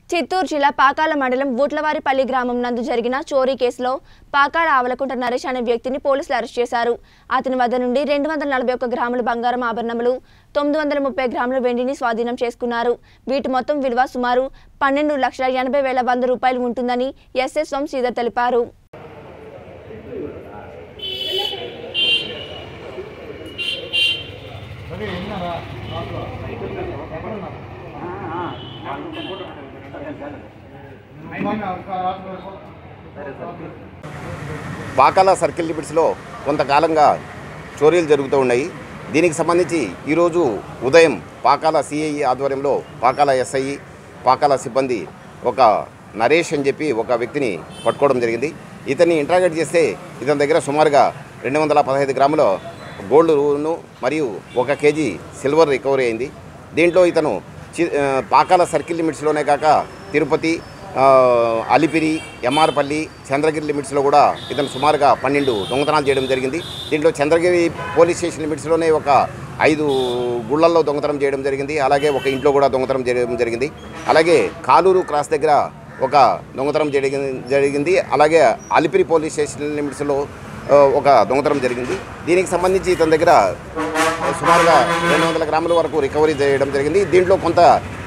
చిత్తూరు జిల్లా పాకాల మండలం బూట్లవారిపల్లి గ్రామం నందు జరిగిన చోరీ కేసులో పాకాల ఆవలకుంట నరేష్ అనే వ్యక్తిని పోలీసులు అరెస్ట్ చేశారు అతని వద్ద నుండి రెండు వందల నలభై ఒక్క గ్రాముల బంగారం ఆభరణములు తొమ్మిది వందల ముప్పై గ్రాముల వెండిని స్వాధీనం చేసుకున్నారు వీటి మొత్తం విలువ సుమారు పన్నెండు లక్షల ఎనభై వేల వంద రూపాయలు ఉంటుందని ఎస్ఎస్ వంశీధర్ తెలిపారు పాకాల సర్కిల్ లిమిట్స్లో కొంతకాలంగా చోరీలు జరుగుతూ ఉన్నాయి దీనికి సంబంధించి ఈరోజు ఉదయం పాకాల సిఐ ఆధ్వర్యంలో పాకాల ఎస్ఐ పాకాల సిబ్బంది ఒక నరేష్ అని చెప్పి ఒక వ్యక్తిని పట్టుకోవడం జరిగింది ఇతన్ని ఇంట్రాగేట్ చేస్తే ఇతని దగ్గర సుమారుగా రెండు వందల పదహైదు గ్రాముల గోల్డ్ను మరియు ఒక కేజీ సిల్వర్ రికవరీ అయింది దీంట్లో ఇతను చి- ఆ, పాకాల సర్కిల్ లిమిట్స్లోనే కాక తిరుపతి ఆ, అలిపిరి ఎంఆర్పల్లి చంద్రగిరి లిమిట్స్లో కూడా ఇతను సుమారుగా పన్నెండు దొంగతనాలు చేయడం జరిగింది దీంట్లో చంద్రగిరి పోలీస్ స్టేషన్ లిమిట్స్లోనే ఒక ఐదు గుళ్ళల్లో దొంగతనం చేయడం జరిగింది అలాగే ఒక ఇంట్లో కూడా దొంగతనం చేయడం జరిగింది అలాగే కాలూరు క్రాస్ దగ్గర ఒక దొంగతనం జరిగి జరిగింది అలాగే అలిపిరి పోలీస్ స్టేషన్ లిమిట్స్లో ఆ, ఒక దొంగతనం జరిగింది దీనికి సంబంధించి ఇతని దగ్గర సుమారుగా రెండు వందల గ్రాముల వరకు రికవరీ చేయడం జరిగింది దీంట్లో కొంత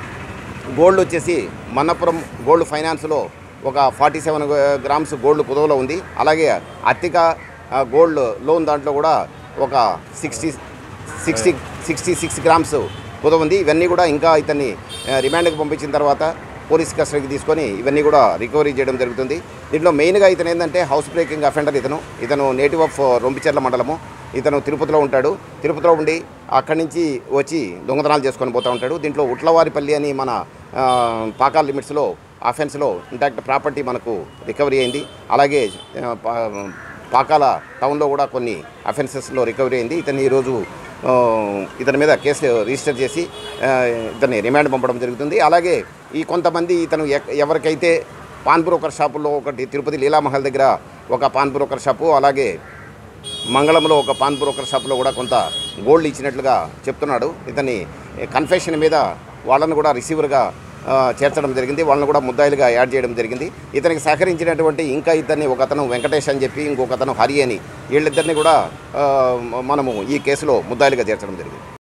గోల్డ్ వచ్చేసి మన్నపురం గోల్డ్ ఫైనాన్స్లో ఒక ఫార్టీ సెవెన్ గ్రామ్స్ గోల్డ్ కుదవలో ఉంది అలాగే అత్తిక ఆ, గోల్డ్ లోన్ దాంట్లో కూడా ఒక sixty sixty sixty six grams కుదవ ఉంది ఇవన్నీ కూడా ఇంకా ఇతన్ని ఆ, రిమాండ్కి పంపించిన తర్వాత పోలీస్ కస్టడీకి తీసుకొని ఇవన్నీ కూడా రికవరీ చేయడం జరుగుతుంది దీంట్లో మెయిన్గా ఇతను ఏంటంటే హౌస్ బ్రేకింగ్ అఫెండర్ ఇతను ఇతను నేటివ్ ఆఫ్ రొంపిచెర్ల మండలము ఇతను తిరుపతిలో ఉంటాడు తిరుపతిలో ఉండి అక్కడి నుంచి వచ్చి దొంగతనాలు చేసుకొని పోతూ ఉంటాడు దీంట్లో ఉట్లవారిపల్లి అని మన ఆ, పాకాల లిమిట్స్లో అఫెన్స్లో ఇంటాక్ట్ ప్రాపర్టీ మనకు రికవరీ అయింది అలాగే ఆ, పా- పాకాల టౌన్లో కూడా కొన్ని అఫెన్సెస్లో రికవరీ అయింది ఇతన్ని ఈరోజు ఆ, ఇతని మీద కేసు రిజిస్టర్ చేసి ఆ, ఇతన్ని రిమాండ్ పంపడం జరుగుతుంది అలాగే ఈ కొంతమంది ఇతను ఎక్- ఎవరికైతే పాన్ బ్రోకర్ షాపుల్లో ఒకటి తిరుపతి లీలామహల్ దగ్గర ఒక పాన్ బ్రోకర్ షాపు అలాగే మంగళంలో ఒక పాన్ బ్రోకర్ షాప్లో కూడా కొంత గోల్డ్ ఇచ్చినట్లుగా చెప్తున్నాడు ఇతని కన్ఫెషన్ మీద వాళ్ళను కూడా రిసీవర్గా ఆ, చేర్చడం జరిగింది వాళ్ళని కూడా ముద్దాయిలుగా యాడ్ చేయడం జరిగింది ఇతనికి సహకరించినటువంటి ఇంకా ఇతన్ని ఒక అతను వెంకటేష్ అని చెప్పి ఇంకొక అతను హరి అని వీళ్ళిద్దరిని కూడా ఆ, మనము ఈ కేసులో ముద్దాయిలుగా చేర్చడం జరిగింది